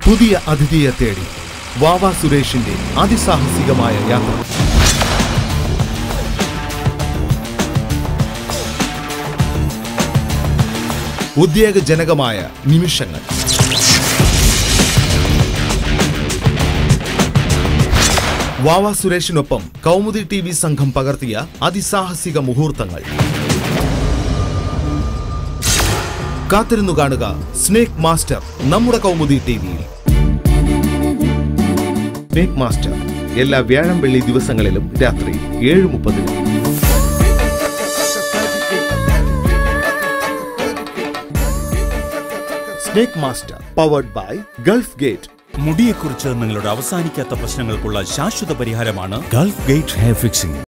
പുതിയ അതിഥിയെ തേടി വാവ സുരേഷിന്റെ അതിസാഹസികമായ യാത്ര ഉദ്വേഗജനകമായ നിമിഷങ്ങൾ വാവ സുരേഷിനൊപ്പം കൗമുദി ടി വി സംഘം പകർത്തിയ അതിസാഹസിക മുഹൂർത്തങ്ങൾ കാത്തിരുന്നു കാണുക സ്നേക് മാസ്റ്റർ നമ്മുടെ കൗമുദി ടി വിയിൽ സ്നേക് മാസ്റ്റർ എല്ലാ വ്യാഴം വെള്ളി ദിവസങ്ങളിലും രാത്രി ഏഴ് മുപ്പതിന് snake master powered by Gulf Gate മുടിയെക്കുറിച്ച് നിങ്ങളുടെ അവസാനിക്കാത്ത പ്രശ്നങ്ങൾക്കുള്ള ശാശ്വത പരിഹാരമാണ് ഗൾഫ് ഗേറ്റ് ഹെയർ ഫിക്സിംഗ്